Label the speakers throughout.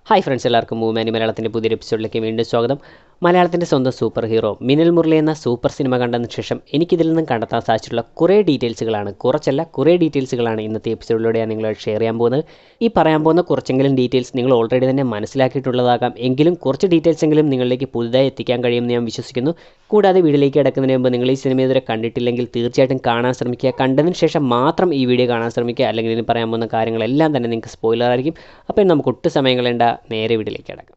Speaker 1: hi friends എല്ലാവർക്കും മൂമാനി മലയാളത്തിൻ്റെ പുതിയൊരു എപ്പിസോഡിലേക്ക് വീണ്ടും സ്വാഗതം മലയാളത്തിൻ്റെ സ്വന്തം സൂപ്പർ ഹീറോ മിനൽ മുരളി എന്ന സൂപ്പർ സിനിമ കണ്ടതിന് ശേഷം എനിക്കിതിൽ നിന്നും കണ്ടെത്താൻ സാധിച്ചിട്ടുള്ള കുറേ ഡീറ്റെയിൽസുകളാണ് കുറച്ചല്ല കുറേ ഡീറ്റെയിൽസുകളാണ് ഇന്നത്തെ എപ്പിസോഡിലൂടെ ഞാൻ നിങ്ങളോട് ഷെയർ ചെയ്യാൻ പോകുന്നത് ഈ പറയാൻ പോകുന്ന കുറച്ചെങ്കിലും ഡീറ്റെയിൽസ് നിങ്ങൾ ഓൾറെഡി തന്നെ മനസ്സിലാക്കിയിട്ടുള്ളതാകാം എങ്കിലും കുറച്ച് ഡീറ്റെയിൽസ് എങ്കിലും നിങ്ങളിലേക്ക് പുതുതായി എത്തിക്കാൻ കഴിയുമെന്ന് ഞാൻ വിശ്വസിക്കുന്നു കൂടാതെ വീഡിയോയിലേക്ക് കിടക്കുന്നതിന് മുമ്പ് നിങ്ങൾ ഈ സിനിമ ഇതുവരെ കണ്ടിട്ടില്ലെങ്കിൽ തീർച്ചയായിട്ടും കാണാൻ ശ്രമിക്കുക കണ്ടതിന് ശേഷം മാത്രം ഈ വീഡിയോ കാണാൻ ശ്രമിക്കുക അല്ലെങ്കിൽ ഇതിന് പറയാൻ പോകുന്ന കാര്യങ്ങളെല്ലാം തന്നെ നിങ്ങൾക്ക് സ്പോയിലർ ആയിരിക്കും അപ്പോൾ നമുക്ക് ഒട്ടും സമയം കളയേണ്ട നേരെ വീഡിയോയിലേക്ക് കിടക്കാം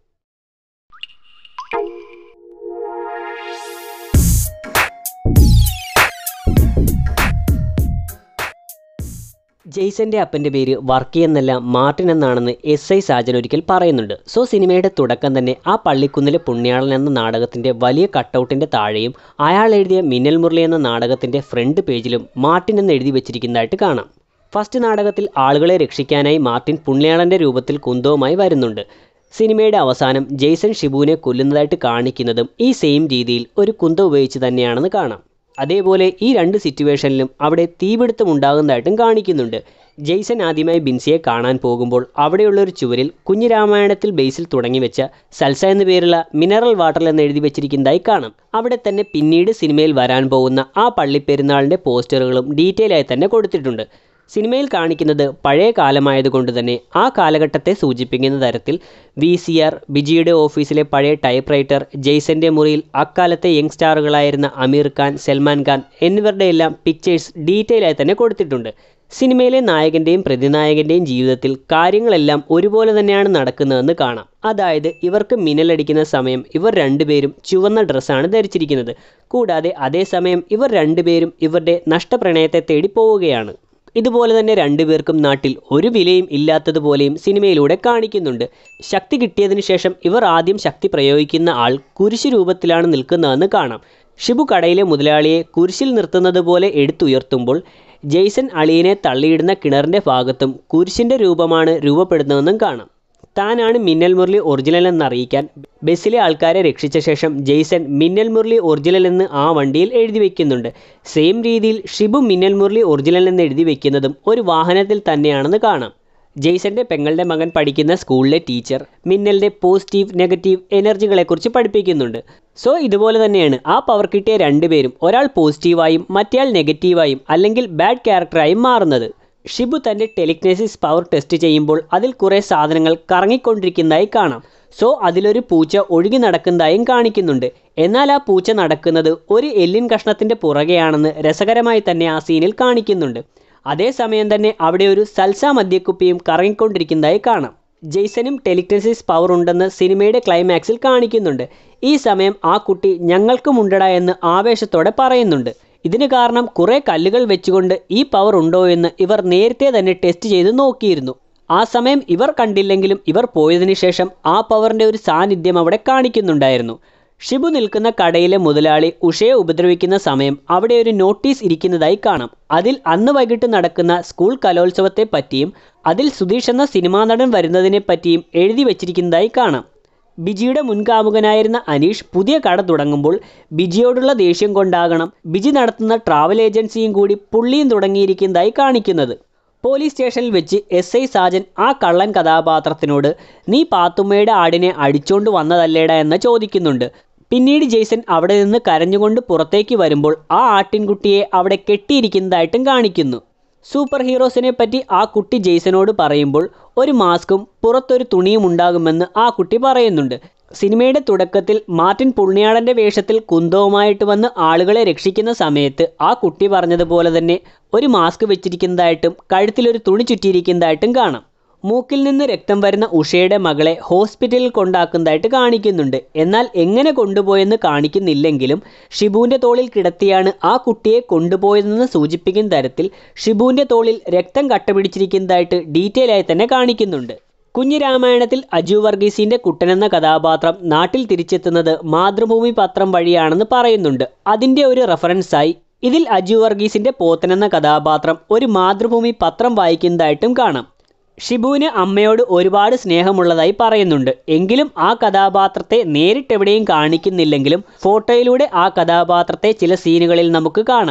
Speaker 1: ജെയ്സന്റെ അപ്പൻ്റെ പേര് വർക്കി എന്നല്ല മാർട്ടിൻ എന്നാണെന്ന് എസ് ഐ സാജൻ ഒരിക്കൽ പറയുന്നുണ്ട് സോ സിനിമയുടെ തുടക്കം തന്നെ ആ പള്ളിക്കുന്നിലെ പുണ്യാളൻ എന്ന നാടകത്തിന്റെ വലിയ കട്ടൗട്ടിന്റെ താഴെയും അയാൾ എഴുതിയ മിന്നൽ മുരളി എന്ന നാടകത്തിന്റെ ഫ്രണ്ട് പേജിലും മാർട്ടിൻ എന്ന് എഴുതി വെച്ചിരിക്കുന്നതായിട്ട് കാണാം ഫസ്റ്റ് നാടകത്തിൽ ആളുകളെ രക്ഷിക്കാനായി മാർട്ടിൻ പുണ്യാളന്റെ രൂപത്തിൽ കുന്തവുമായി വരുന്നുണ്ട് സിനിമയുടെ അവസാനം ജെയ്സൺ ഷിബുവിനെ കൊല്ലുന്നതായിട്ട് കാണിക്കുന്നതും ഈ സെയിം രീതിയിൽ ഒരു കുന്ത ഉപയോഗിച്ച് തന്നെയാണെന്ന് കാണാം അതേപോലെ ഈ രണ്ട് സിറ്റുവേഷനിലും അവിടെ തീപിടുത്തം ഉണ്ടാകുന്നതായിട്ടും കാണിക്കുന്നുണ്ട് ജെയ്സൺ ആദ്യമായി ബിൻസിയെ കാണാൻ പോകുമ്പോൾ അവിടെയുള്ള ഒരു ചുവരിൽ കുഞ്ഞിരാമായണത്തിൽ ബേസിൽ തുടങ്ങി വെച്ച സൽസ എന്ന പേരുള്ള മിനറൽ വാട്ടർ എന്ന് എഴുതി വെച്ചിരിക്കുന്നതായി കാണാം അവിടെ തന്നെ പിന്നീട് സിനിമയിൽ വരാൻ പോകുന്ന ആ പള്ളിപ്പെരുന്നാളിൻ്റെ പോസ്റ്ററുകളും ഡീറ്റെയിൽ ആയി തന്നെ കൊടുത്തിട്ടുണ്ട് സിനിമയിൽ കാണിക്കുന്നത് പഴയ കാലമായതുകൊണ്ട് തന്നെ ആ കാലഘട്ടത്തെ സൂചിപ്പിക്കുന്ന തരത്തിൽ വി സി ആർ ബിജിയുടെ ഓഫീസിലെ പഴയ ടൈപ്പ് റൈറ്റർ ജെയ്സന്റെ മുറിയിൽ അക്കാലത്തെ യങ് സ്റ്റാറുകളായിരുന്ന അമീർ ഖാൻ സൽമാൻ ഖാൻ എന്നിവരുടെ എല്ലാം പിക്ചേഴ്സ് ഡീറ്റെയിൽ ആയി തന്നെ കൊടുത്തിട്ടുണ്ട് സിനിമയിലെ നായകൻ്റെയും പ്രതിനായകൻ്റെയും ജീവിതത്തിൽ കാര്യങ്ങളെല്ലാം ഒരുപോലെ തന്നെയാണ് നടക്കുന്നതെന്ന് കാണാം അതായത് ഇവർക്ക് മിന്നലടിക്കുന്ന സമയം ഇവർ രണ്ടുപേരും ചുവന്ന ഡ്രസ്സാണ് ധരിച്ചിരിക്കുന്നത് കൂടാതെ അതേസമയം ഇവർ രണ്ടുപേരും ഇവരുടെ നഷ്ടപ്രണയത്തെ തേടി പോവുകയാണ് ഇതുപോലെ തന്നെ രണ്ടുപേർക്കും നാട്ടിൽ ഒരു വിലയും ഇല്ലാത്തതുപോലെയും സിനിമയിലൂടെ കാണിക്കുന്നുണ്ട് ശക്തി കിട്ടിയതിനു ശേഷം ഇവർ ആദ്യം ശക്തി പ്രയോഗിക്കുന്ന ആൾ കുരിശ് രൂപത്തിലാണ് നിൽക്കുന്നതെന്ന് കാണാം ഷിബു കടയിലെ മുതലാളിയെ കുരിശിൽ നിർത്തുന്നത് പോലെ എടുത്തുയർത്തുമ്പോൾ ജെയ്സൺ അളിയനെ തള്ളിയിടുന്ന കിണറിൻ്റെ ഭാഗത്തും കുരിശിൻ്റെ രൂപമാണ് രൂപപ്പെടുന്നതെന്നും കാണാം താനാണ് മിന്നൽ മുരളി ഒറിജിനൽ എന്നറിയിക്കാൻ ബസ്സിലെ ആൾക്കാരെ രക്ഷിച്ച ശേഷം ജെയ്സൺ മിന്നൽ മുരളി ഒറിജിനൽ എന്ന് ആ വണ്ടിയിൽ എഴുതി വെക്കുന്നുണ്ട് സെയിം രീതിയിൽ ഷിബു മിന്നൽ മുരളി ഒറിജിനൽ എന്ന് എഴുതി വെക്കുന്നതും ഒരു വാഹനത്തിൽ തന്നെയാണെന്ന് കാണാം ജെയ്സന്റെ പെങ്ങളുടെ മകൻ പഠിക്കുന്ന സ്കൂളിലെ ടീച്ചർ മിന്നലിൻ്റെ പോസിറ്റീവ് നെഗറ്റീവ് എനർജികളെക്കുറിച്ച് പഠിപ്പിക്കുന്നുണ്ട് സോ ഇതുപോലെ തന്നെയാണ് ആ പവർ കിട്ടിയ രണ്ടുപേരും ഒരാൾ പോസിറ്റീവായും മറ്റേയാൾ നെഗറ്റീവായും അല്ലെങ്കിൽ ബാഡ് ക്യാരക്ടറായും മാറുന്നത് ഷിബു തൻ്റെ ടെലിഗ്നസിസ് പവർ ടെസ്റ്റ് ചെയ്യുമ്പോൾ അതിൽ കുറേ സാധനങ്ങൾ കറങ്ങിക്കൊണ്ടിരിക്കുന്നതായി കാണാം സോ അതിലൊരു പൂച്ച ഒഴുകി നടക്കുന്നതായും കാണിക്കുന്നുണ്ട് എന്നാൽ ആ പൂച്ച നടക്കുന്നത് ഒരു എല്ലിൻ കഷ്ണത്തിൻ്റെ പുറകെയാണെന്ന് രസകരമായി തന്നെ ആ സീനിൽ കാണിക്കുന്നുണ്ട് അതേസമയം തന്നെ അവിടെ ഒരു സൽസ മദ്യക്കുപ്പിയും കറങ്ങിക്കൊണ്ടിരിക്കുന്നതായി കാണാം ജെയ്സനും ടെലിഗ്നസിസ് പവർ ഉണ്ടെന്ന് സിനിമയുടെ ക്ലൈമാക്സിൽ കാണിക്കുന്നുണ്ട് ഈ സമയം ആ കുട്ടി ഞങ്ങൾക്കുമുണ്ടടാ എന്ന് ആവേശത്തോടെ പറയുന്നുണ്ട് ഇതിന് കാരണം കുറേ കല്ലുകൾ വെച്ചുകൊണ്ട് ഈ പവർ ഉണ്ടോ എന്ന് ഇവർ നേരത്തെ തന്നെ ടെസ്റ്റ് ചെയ്ത് നോക്കിയിരുന്നു ആ സമയം ഇവർ കണ്ടില്ലെങ്കിലും ഇവർ പോയതിനു ശേഷം ആ പവറിൻ്റെ ഒരു സാന്നിധ്യം അവിടെ കാണിക്കുന്നുണ്ടായിരുന്നു ഷിബു നിൽക്കുന്ന കടയിലെ മുതലാളി ഉഷയെ ഉപദ്രവിക്കുന്ന സമയം അവിടെ ഒരു നോട്ടീസ് ഇരിക്കുന്നതായി കാണാം അതിൽ അന്ന് വൈകിട്ട് നടക്കുന്ന സ്കൂൾ കലോത്സവത്തെ പറ്റിയും അതിൽ സുധീഷ് എന്ന സിനിമാ നടൻ വരുന്നതിനെ പറ്റിയും എഴുതി വച്ചിരിക്കുന്നതായി കാണാം ബിജിയുടെ മുൻകാമുകനായിരുന്ന അനീഷ് പുതിയ കട തുടങ്ങുമ്പോൾ ബിജിയോടുള്ള ദേഷ്യം കൊണ്ടാകണം ബിജി നടത്തുന്ന ട്രാവൽ ഏജൻസിയും കൂടി പുള്ളിയും തുടങ്ങിയിരിക്കുന്നതായി കാണിക്കുന്നത് പോലീസ് സ്റ്റേഷനിൽ വെച്ച് എസ് ഐ സാജൻ ആ കള്ളൻ കഥാപാത്രത്തിനോട് നീ പാത്തുമ്മയുടെ ആടിനെ അടിച്ചോണ്ട് വന്നതല്ലേടാ എന്ന് ചോദിക്കുന്നുണ്ട് പിന്നീട് ജെയ്സൺ അവിടെ നിന്ന് കരഞ്ഞുകൊണ്ട് പുറത്തേക്ക് വരുമ്പോൾ ആ ആട്ടിൻകുട്ടിയെ അവിടെ കെട്ടിയിരിക്കുന്നതായിട്ടും കാണിക്കുന്നു സൂപ്പർ ഹീറോസിനെ പറ്റി ആ കുട്ടി ജെയ്സനോട് പറയുമ്പോൾ ഒരു മാസ്കും പുറത്തൊരു തുണിയും ഉണ്ടാകുമെന്ന് ആ കുട്ടി പറയുന്നുണ്ട് സിനിമയുടെ തുടക്കത്തിൽ മാർട്ടിൻ പുണ്യാളൻ്റെ വേഷത്തിൽ കുന്തവുമായിട്ട് വന്ന് ആളുകളെ രക്ഷിക്കുന്ന സമയത്ത് ആ കുട്ടി പറഞ്ഞതുപോലെ തന്നെ ഒരു മാസ്ക് വെച്ചിരിക്കുന്നതായിട്ടും കഴുത്തിലൊരു തുണി ചുറ്റിയിരിക്കുന്നതായിട്ടും കാണാം മൂക്കിൽ നിന്ന് രക്തം വരുന്ന ഉഷയുടെ മകളെ ഹോസ്പിറ്റലിൽ കൊണ്ടാക്കുന്നതായിട്ട് കാണിക്കുന്നുണ്ട് എന്നാൽ എങ്ങനെ കൊണ്ടുപോയെന്ന് കാണിക്കുന്നില്ലെങ്കിലും ഷിബുവിൻ്റെ തോളിൽ കിടത്തിയാണ് ആ കുട്ടിയെ കൊണ്ടുപോയതെന്ന് സൂചിപ്പിക്കുന്ന തരത്തിൽ ഷിബുവിൻ്റെ തോളിൽ രക്തം കട്ടപിടിച്ചിരിക്കുന്നതായിട്ട് ഡീറ്റെയിൽ ആയി തന്നെ കാണിക്കുന്നുണ്ട് കുഞ്ഞു രാമായണത്തിൽ അജു വർഗീസിന്റെ കുട്ടനെന്ന കഥാപാത്രം നാട്ടിൽ തിരിച്ചെത്തുന്നത് മാതൃഭൂമി പത്രം വഴിയാണെന്ന് പറയുന്നുണ്ട് അതിൻ്റെ ഒരു റെഫറൻസായി ഇതിൽ അജു വർഗീസിന്റെ പോത്തനെന്ന കഥാപാത്രം ഒരു മാതൃഭൂമി പത്രം വായിക്കുന്നതായിട്ടും കാണാം ഷിബുവിന് അമ്മയോട് ഒരുപാട് സ്നേഹമുള്ളതായി പറയുന്നുണ്ട് എങ്കിലും ആ കഥാപാത്രത്തെ നേരിട്ടെവിടെയും കാണിക്കുന്നില്ലെങ്കിലും ഫോട്ടോയിലൂടെ ആ കഥാപാത്രത്തെ ചില സീനുകളിൽ നമുക്ക് കാണാം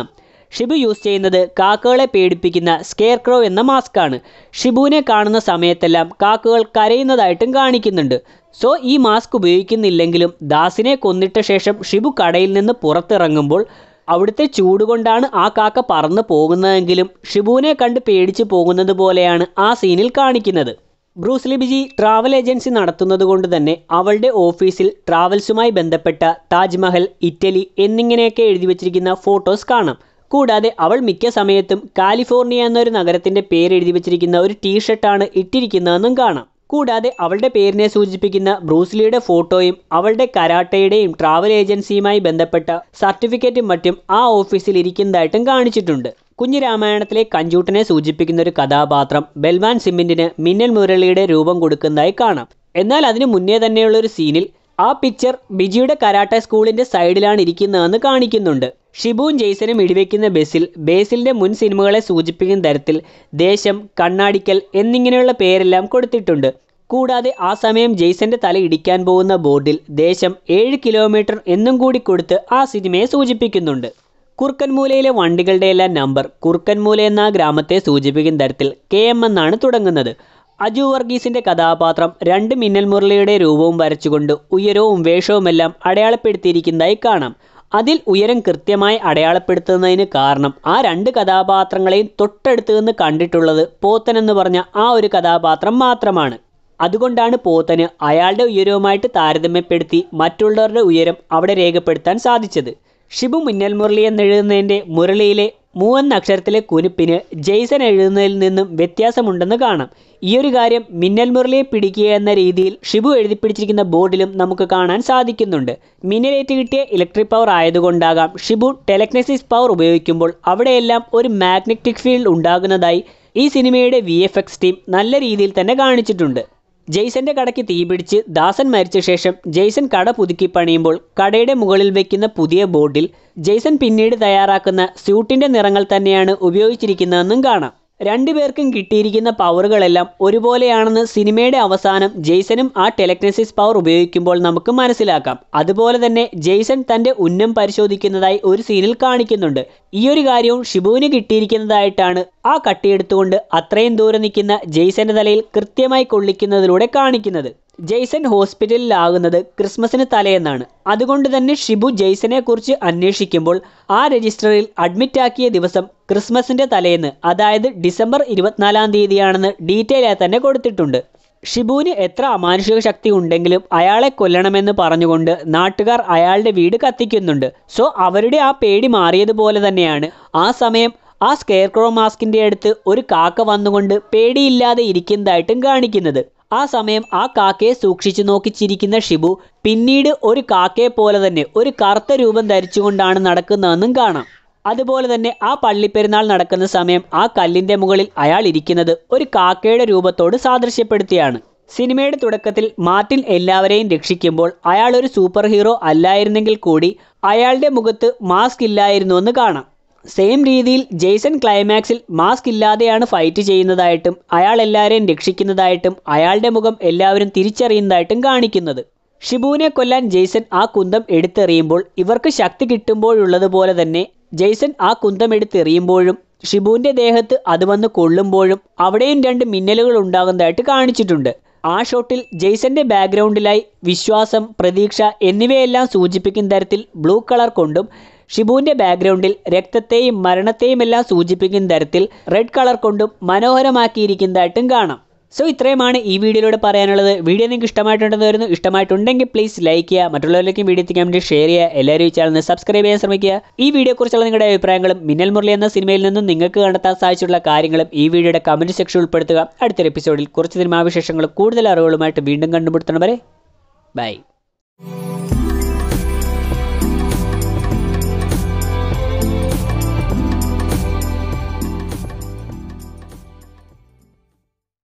Speaker 1: ഷിബു യൂസ് ചെയ്യുന്നത് കാക്കകളെ പേടിപ്പിക്കുന്ന സ്കെയർ ക്രോ എന്ന മാസ്കാണ് ഷിബുവിനെ കാണുന്ന സമയത്തെല്ലാം കാക്കകൾ കരയുന്നതായിട്ടും കാണിക്കുന്നുണ്ട് സോ ഈ മാസ്ക് ഉപയോഗിക്കുന്നില്ലെങ്കിലും ദാസിനെ കൊന്നിട്ട ശേഷം ഷിബു കടയിൽ നിന്ന് പുറത്തിറങ്ങുമ്പോൾ അവിടുത്തെ ചൂട് കൊണ്ടാണ് ആ കാക്ക പറന്നു പോകുന്നതെങ്കിലും ഷിബുവിനെ കണ്ട് പേടിച്ചു പോകുന്നത് പോലെയാണ് ആ സീനിൽ കാണിക്കുന്നത് ബ്രൂസ് ലിബിജി ട്രാവൽ ഏജൻസി നടത്തുന്നത് കൊണ്ട് തന്നെ അവളുടെ ഓഫീസിൽ ട്രാവൽസുമായി ബന്ധപ്പെട്ട താജ്മഹൽ ഇറ്റലി എന്നിങ്ങനെയൊക്കെ എഴുതി വച്ചിരിക്കുന്ന ഫോട്ടോസ് കാണാം കൂടാതെ അവൾ മിക്ക സമയത്തും കാലിഫോർണിയ എന്നൊരു നഗരത്തിന്റെ പേര് എഴുതി വച്ചിരിക്കുന്ന ഒരു ടീഷർട്ടാണ് ഇട്ടിരിക്കുന്നതെന്നും കാണാം കൂടാതെ അവളുടെ പേരിനെ സൂചിപ്പിക്കുന്ന ബ്രൂസ്ലിയുടെ ഫോട്ടോയും അവളുടെ കരാട്ടയുടെയും ട്രാവൽ ഏജൻസിയുമായി ബന്ധപ്പെട്ട സർട്ടിഫിക്കറ്റും മറ്റും ആ ഓഫീസിൽ ഇരിക്കുന്നതായിട്ടും കാണിച്ചിട്ടുണ്ട് കുഞ്ഞു രാമായണത്തിലെ കഞ്ചൂട്ടനെ സൂചിപ്പിക്കുന്ന ഒരു കഥാപാത്രം ബൽവാൻ സിമ്മിന്റിന് മിന്നൽ മുരളിയുടെ രൂപം കൊടുക്കുന്നതായി കാണാം എന്നാൽ അതിനു മുന്നേ തന്നെയുള്ള ഒരു സീനിൽ ആ പിക്ചർ ബിജിയുടെ കരാട്ട സ്കൂളിന്റെ സൈഡിലാണ് ഇരിക്കുന്നതെന്ന് കാണിക്കുന്നുണ്ട് ഷിബുവും ജെയ്സനും ഇടിവെക്കുന്ന ബസ്സിൽ ബേസിലിന്റെ മുൻ സിനിമകളെ സൂചിപ്പിക്കുന്ന തരത്തിൽ ദേശം കണ്ണാടിക്കൽ എന്നിങ്ങനെയുള്ള പേരെല്ലാം കൊടുത്തിട്ടുണ്ട് കൂടാതെ ആ സമയം ജെയ്സന്റെ തല ഇടിക്കാൻ പോകുന്ന ബോർഡിൽ ദേശം ഏഴ് കിലോമീറ്റർ എന്നും കൂടി കൊടുത്ത് ആ സിനിമയെ സൂചിപ്പിക്കുന്നുണ്ട് കുറുക്കൻമൂലയിലെ വണ്ടികളുടെ എല്ലാം നമ്പർ കുറുക്കൻമൂല എന്ന ആ ഗ്രാമത്തെ സൂചിപ്പിക്കുന്ന തരത്തിൽ കെ എം എന്നാണ് തുടങ്ങുന്നത് അജു വർഗീസിന്റെ കഥാപാത്രം രണ്ട് മിന്നൽ മുരളിയുടെ രൂപവും വരച്ചുകൊണ്ട് ഉയരവും വേഷവുമെല്ലാം അടയാളപ്പെടുത്തിയിരിക്കുന്നതായി കാണാം അതിൽ ഉയരം കൃത്യമായി അടയാളപ്പെടുത്തുന്നതിന് കാരണം ആ രണ്ട് കഥാപാത്രങ്ങളെയും തൊട്ടടുത്ത് നിന്ന് കണ്ടിട്ടുള്ളത് പോത്തൻ എന്ന് പറഞ്ഞ ആ ഒരു കഥാപാത്രം മാത്രമാണ് അതുകൊണ്ടാണ് പോത്തന് അയാളുടെ ഉയരവുമായിട്ട് താരതമ്യപ്പെടുത്തി മറ്റുള്ളവരുടെ ഉയരം അവിടെ രേഖപ്പെടുത്താൻ സാധിച്ചത് ഷിബു മിന്നൽ മുരളി എന്നെഴുതുന്നതിൻ്റെ മുരളിയിലെ മൂവെന്ന അക്ഷരത്തിലെ കുനിപ്പിന് ജെയ്സൺ എഴുതുന്നതിൽ നിന്നും വ്യത്യാസമുണ്ടെന്ന് കാണാം ഈ ഒരു കാര്യം മിന്നൽ മുരളിയെ പിടിക്കുക എന്ന രീതിയിൽ ഷിബു എഴുതി പിടിച്ചിരിക്കുന്ന ബോർഡിലും നമുക്ക് കാണാൻ സാധിക്കുന്നുണ്ട് മിന്നലേറ്റ് കിട്ടിയ ഇലക്ട്രിക് പവർ ആയതുകൊണ്ടാകാം ഷിബു ടെലക്നസിസ് പവർ ഉപയോഗിക്കുമ്പോൾ അവിടെയെല്ലാം ഒരു മാഗ്നറ്റിക് ഫീൽഡ് ഉണ്ടാകുന്നതായി ഈ സിനിമയുടെ വി ടീം നല്ല രീതിയിൽ തന്നെ കാണിച്ചിട്ടുണ്ട് ജെയ്സന്റെ കടയ്ക്ക് തീപിടിച്ച് ദാസൻ മരിച്ച ശേഷം ജെയ്സൺ കട പുതുക്കി പണിയുമ്പോൾ കടയുടെ മുകളിൽ വെക്കുന്ന പുതിയ ബോർഡിൽ ജെയ്സൺ പിന്നീട് തയ്യാറാക്കുന്ന സ്യൂട്ടിന്റെ നിറങ്ങൾ തന്നെയാണ് ഉപയോഗിച്ചിരിക്കുന്നതെന്നും കാണാം രണ്ടുപേർക്കും കിട്ടിയിരിക്കുന്ന പവറുകളെല്ലാം ഒരുപോലെയാണെന്ന് സിനിമയുടെ അവസാനം ജെയ്സനും ആ ടെലക്നസിസ് പവർ ഉപയോഗിക്കുമ്പോൾ നമുക്ക് മനസ്സിലാക്കാം അതുപോലെ തന്നെ ജെയ്സൺ തന്റെ ഉന്നം പരിശോധിക്കുന്നതായി ഒരു സീനിൽ കാണിക്കുന്നുണ്ട് ഈ ഒരു കാര്യവും ഷിബുവിന് കിട്ടിയിരിക്കുന്നതായിട്ടാണ് ആ കട്ടിയെടുത്തുകൊണ്ട് അത്രയും ദൂരെ നിൽക്കുന്ന ജെയ്സന്റെ തലയിൽ കൃത്യമായി കൊള്ളിക്കുന്നതിലൂടെ കാണിക്കുന്നത് ജെയ്സൺ ഹോസ്പിറ്റലിലാകുന്നത് ക്രിസ്മസിന് തലേന്നാണ് അതുകൊണ്ട് തന്നെ ഷിബു ജെയ്സനെ കുറിച്ച് അന്വേഷിക്കുമ്പോൾ ആ രജിസ്റ്ററിൽ അഡ്മിറ്റ് ആക്കിയ ദിവസം ക്രിസ്മസിന്റെ തലേന്ന് അതായത് ഡിസംബർ ഇരുപത്തിനാലാം തീയതിയാണെന്ന് ഡീറ്റെയിൽ ആയി തന്നെ കൊടുത്തിട്ടുണ്ട് ഷിബുവിന് എത്ര അമാനുഷിക ശക്തി ഉണ്ടെങ്കിലും അയാളെ കൊല്ലണമെന്ന് പറഞ്ഞുകൊണ്ട് നാട്ടുകാർ അയാളുടെ വീട് കത്തിക്കുന്നുണ്ട് സോ അവരുടെ ആ പേടി മാറിയതുപോലെ തന്നെയാണ് ആ സമയം ആ സ്കെയർ ക്രോ മാസ്കിന്റെ അടുത്ത് ഒരു കാക്ക വന്നുകൊണ്ട് പേടിയില്ലാതെ ഇരിക്കുന്നതായിട്ടും കാണിക്കുന്നത് ആ സമയം ആ കാക്കയെ സൂക്ഷിച്ചു നോക്കി ചിരിക്കുന്ന ഷിബു പിന്നീട് ഒരു കാക്കയെ പോലെ തന്നെ ഒരു കറുത്ത രൂപം ധരിച്ചുകൊണ്ടാണ് നടക്കുന്നതെന്നും കാണാം അതുപോലെ തന്നെ ആ പള്ളിപ്പെരുന്നാൾ നടക്കുന്ന സമയം ആ കല്ലിന്റെ മുകളിൽ അയാൾ ഇരിക്കുന്നത് ഒരു കാക്കയുടെ രൂപത്തോട് സാദൃശ്യപ്പെടുത്തിയാണ് സിനിമയുടെ തുടക്കത്തിൽ മാർട്ടിൻ എല്ലാവരെയും രക്ഷിക്കുമ്പോൾ അയാൾ ഒരു സൂപ്പർ ഹീറോ അല്ലായിരുന്നെങ്കിൽ കൂടി അയാളുടെ മുഖത്ത് മാസ്ക് ഇല്ലായിരുന്നുവെന്ന് കാണാം സെയിം രീതിയിൽ ജെയ്സൺ ക്ലൈമാക്സിൽ മാസ്ക് ഇല്ലാതെയാണ് ഫൈറ്റ് ചെയ്യുന്നതായിട്ടും അയാൾ എല്ലാവരെയും രക്ഷിക്കുന്നതായിട്ടും അയാളുടെ മുഖം എല്ലാവരും തിരിച്ചറിയുന്നതായിട്ടും കാണിക്കുന്നത് ഷിബുവിനെ കൊല്ലാൻ ജെയ്സൺ ആ കുന്തം എടുത്തെറിയുമ്പോൾ ഇവർക്ക് ശക്തി കിട്ടുമ്പോഴുള്ളതുപോലെ തന്നെ ജെയ്സൺ ആ കുന്തം എടുത്തെറിയുമ്പോഴും ഷിബുവിന്റെ ദേഹത്ത് അത് വന്ന് കൊള്ളുമ്പോഴും അവിടെയും രണ്ട് മിന്നലുകൾ ഉണ്ടാകുന്നതായിട്ട് കാണിച്ചിട്ടുണ്ട് ആ ഷോട്ടിൽ ജെയ്സന്റെ ബാക്ക്ഗ്രൗണ്ടിലായി വിശ്വാസം പ്രതീക്ഷ എന്നിവയെല്ലാം സൂചിപ്പിക്കുന്ന തരത്തിൽ ബ്ലൂ കളർ കൊണ്ടും ഷിബുവിന്റെ ബാക്ക്ഗ്രൗണ്ടിൽ രക്തത്തെയും മരണത്തെയും എല്ലാം സൂചിപ്പിക്കുന്ന തരത്തിൽ റെഡ് കളർ കൊണ്ടും മനോഹരമാക്കിയിരിക്കുന്നതായിട്ടും കാണാം സോ ഇത്രയുമാണ് ഈ വീഡിയോയിലൂടെ പറയാനുള്ളത് വീഡിയോ നിങ്ങൾക്ക് ഇഷ്ടമായിട്ടുണ്ടെന്ന് വരുന്നു ഇഷ്ടമായിട്ടുണ്ടെങ്കിൽ പ്ലീസ് ലൈക്ക് ചെയ്യുക മറ്റുള്ളവരിലേക്കും വീഡിയോ എത്തിക്കാൻ വേണ്ടി ഷെയർ ചെയ്യുക എല്ലാവരും ഈ ചാനൽ സബ്സ്ക്രൈബ് ചെയ്യാൻ ശ്രമിക്കുക ഈ വീഡിയോയെക്കുറിച്ചുള്ള നിങ്ങളുടെ അഭിപ്രായങ്ങളും മിന്നൽ മുരളി എന്ന സിനിമയിൽ നിന്നും നിങ്ങൾക്ക് കണ്ടെത്താൻ സാധിച്ചിട്ടുള്ള കാര്യങ്ങളും ഈ വീഡിയോയുടെ കമൻറ്റ് സെക്ഷൻ ഉൾപ്പെടുത്തുക അടുത്തൊരു എപ്പിസോഡിൽ കുറച്ച് സിനിമാവിശേഷങ്ങളും കൂടുതൽ അറിവുകളുമായിട്ട് വീണ്ടും കണ്ടുമുട്ടുന്നവരെ ബൈ